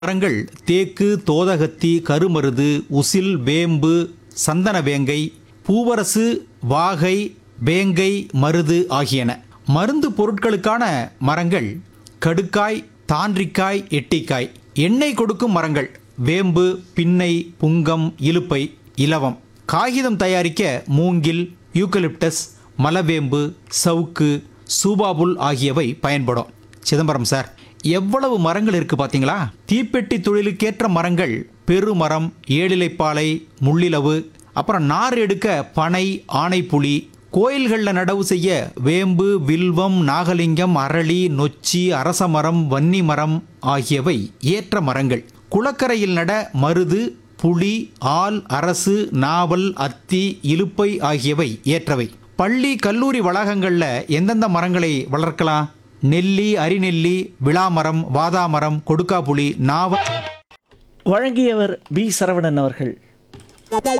மரங்கள் தேக்கு தோதகத்தி கருமருது உசில் வேம்பு சந்தன வேங்கை பூவரசு வாகை வேங்கை மருது ஆகியன மருந்து பொருட்களுக்கான மரங்கள் கடுக்காய் தாண்டிக்காய் எட்டிக்காய் எண்ணெய் கொடுக்கும் மரங்கள் வேம்பு பின்னை புங்கம் இலுப்பை இலவம் காகிதம் தயாரிக்க மூங்கில் யூக்கலிப்டஸ் மலவேம்பு சவுக்கு சூபாபுல் ஆகியவை பயன்படும் சிதம்பரம் சார் எவ்வளவு மரங்கள் இருக்கு பாத்தீங்களா தீப்பெட்டி தொழிலுக்கேற்ற மரங்கள் பெருமரம் ஏழிலைப்பாலை முள்ளிலவு அப்புறம் நார் எடுக்க பனை ஆனைப்புலி கோயில்களில் நடவு செய்ய வேம்பு வில்வம் நாகலிங்கம் அரளி நொச்சி அரசமரம் வன்னி மரம் ஆகியவை ஏற்ற மரங்கள் குளக்கரையில் நட மருது புளி ஆல் அரசு நாவல் அத்தி இலுப்பை ஆகியவை ஏற்றவை பள்ளி கல்லூரி வளாகங்களில் எந்தெந்த மரங்களை வளர்க்கலாம் நெல்லி அரிநெல்லி விளாமரம் வாதாமரம் கொடுக்காப்புளி நாவல் வழங்கியவர் பி சரவணன் அவர்கள்